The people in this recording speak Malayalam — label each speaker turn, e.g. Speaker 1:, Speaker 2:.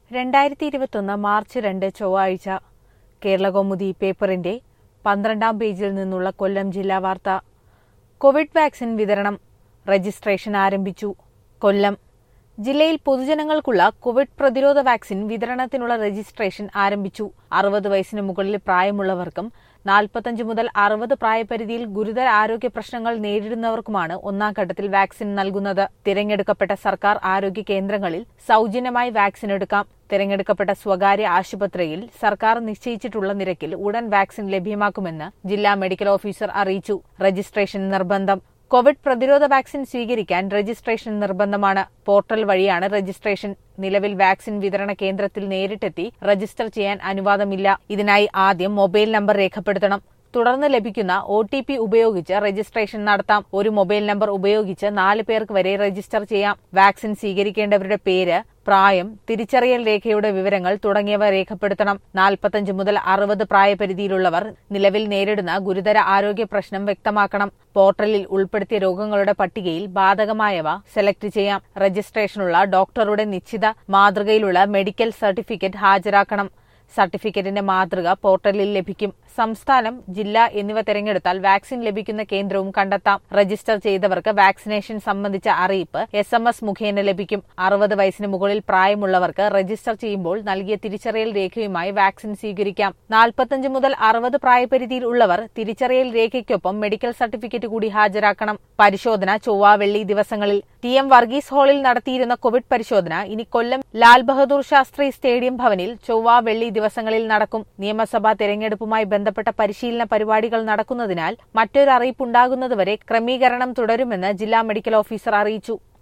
Speaker 1: രണ്ടായിരത്തി ഇരുപത്തൊന്ന് മാർച്ച് രണ്ട് ചൊവ്വാഴ്ച കേരളകൗമുദി പേപ്പറിന്റെ പന്ത്രണ്ടാം പേജിൽ നിന്നുള്ള കൊല്ലം ജില്ലാ വാർത്ത കോവിഡ് വാക്സിൻ വിതരണം രജിസ്ട്രേഷൻ ആരംഭിച്ചു കൊല്ലം ജില്ലയിൽ പൊതുജനങ്ങൾക്കുള്ള കോവിഡ് പ്രതിരോധ വാക്സിൻ വിതരണത്തിനുള്ള രജിസ്ട്രേഷൻ ആരംഭിച്ചു അറുപത് വയസ്സിന് മുകളിൽ പ്രായമുള്ളവർക്കും നാൽപ്പത്തഞ്ച് മുതൽ അറുപത് പ്രായപരിധിയിൽ ഗുരുതര ആരോഗ്യ പ്രശ്നങ്ങൾ നേരിടുന്നവർക്കുമാണ് ഒന്നാം ഘട്ടത്തിൽ വാക്സിൻ നൽകുന്നത് തിരഞ്ഞെടുക്കപ്പെട്ട സർക്കാർ ആരോഗ്യ കേന്ദ്രങ്ങളിൽ സൌജന്യമായി വാക്സിൻ എടുക്കാം തിരഞ്ഞെടുക്കപ്പെട്ട സ്വകാര്യ ആശുപത്രിയിൽ സർക്കാർ നിശ്ചയിച്ചിട്ടുള്ള നിരക്കിൽ ഉടൻ വാക്സിൻ ലഭ്യമാക്കുമെന്ന് ജില്ലാ മെഡിക്കൽ ഓഫീസർ അറിയിച്ചു രജിസ്ട്രേഷൻ നിർബന്ധം കോവിഡ് പ്രതിരോധ വാക്സിൻ സ്വീകരിക്കാൻ രജിസ്ട്രേഷൻ നിർബന്ധമാണ് പോർട്ടൽ വഴിയാണ് രജിസ്ട്രേഷൻ നിലവിൽ വാക്സിൻ വിതരണ കേന്ദ്രത്തിൽ നേരിട്ടെത്തി രജിസ്റ്റർ ചെയ്യാൻ അനുവാദമില്ല ഇതിനായി ആദ്യം മൊബൈൽ നമ്പർ രേഖപ്പെടുത്തണം തുടർന്ന് ലഭിക്കുന്ന ഒ ടി പി ഉപയോഗിച്ച് രജിസ്ട്രേഷൻ നടത്താം ഒരു മൊബൈൽ നമ്പർ ഉപയോഗിച്ച് നാല് പേർക്ക് വരെ രജിസ്റ്റർ ചെയ്യാം വാക്സിൻ സ്വീകരിക്കേണ്ടവരുടെ പേര് പ്രായം തിരിച്ചറിയൽ രേഖയുടെ വിവരങ്ങൾ തുടങ്ങിയവ രേഖപ്പെടുത്തണം നാൽപ്പത്തഞ്ച് മുതൽ അറുപത് പ്രായപരിധിയിലുള്ളവർ നിലവിൽ നേരിടുന്ന ഗുരുതര ആരോഗ്യ പ്രശ്നം വ്യക്തമാക്കണം പോർട്ടലിൽ ഉൾപ്പെടുത്തിയ രോഗങ്ങളുടെ പട്ടികയിൽ ബാധകമായവ സെലക്ട് ചെയ്യാം രജിസ്ട്രേഷനുള്ള ഡോക്ടറുടെ നിശ്ചിത മാതൃകയിലുള്ള മെഡിക്കൽ സർട്ടിഫിക്കറ്റ് ഹാജരാക്കണം സർട്ടിഫിക്കറ്റിന്റെ മാതൃക പോർട്ടലിൽ ലഭിക്കും സംസ്ഥാനം ജില്ല എന്നിവ തിരഞ്ഞെടുത്താൽ വാക്സിൻ ലഭിക്കുന്ന കേന്ദ്രവും കണ്ടെത്താം രജിസ്റ്റർ ചെയ്തവർക്ക് വാക്സിനേഷൻ സംബന്ധിച്ച അറിയിപ്പ് എസ് എം എസ് മുഖേന ലഭിക്കും അറുപത് വയസ്സിന് മുകളിൽ പ്രായമുള്ളവർക്ക് രജിസ്റ്റർ ചെയ്യുമ്പോൾ നൽകിയ തിരിച്ചറിയൽ രേഖയുമായി വാക്സിൻ സ്വീകരിക്കാം നാൽപ്പത്തഞ്ച് മുതൽ അറുപത് പ്രായപരിധിയിൽ ഉള്ളവർ തിരിച്ചറിയൽ രേഖയ്ക്കൊപ്പം മെഡിക്കൽ സർട്ടിഫിക്കറ്റ് കൂടി ഹാജരാക്കണം പരിശോധന ചൊവ്വ വെള്ളി ദിവസങ്ങളിൽ ടി എം വർഗീസ് ഹാളിൽ നടത്തിയിരുന്ന കോവിഡ് പരിശോധന ഇനി കൊല്ലം ലാൽ ബഹദൂർ ശാസ്ത്രി സ്റ്റേഡിയം ഭവനിൽ ചൊവ്വ വെള്ളി ദിവസങ്ങളിൽ നടക്കും നിയമസഭാ തെരഞ്ഞെടുപ്പുമായി ബന്ധപ്പെട്ട പരിശീലന പരിപാടികൾ നടക്കുന്നതിനാൽ മറ്റൊരു അറിയിപ്പുണ്ടാകുന്നതുവരെ ക്രമീകരണം തുടരുമെന്ന് ജില്ലാ മെഡിക്കൽ ഓഫീസർ അറിയിച്ചു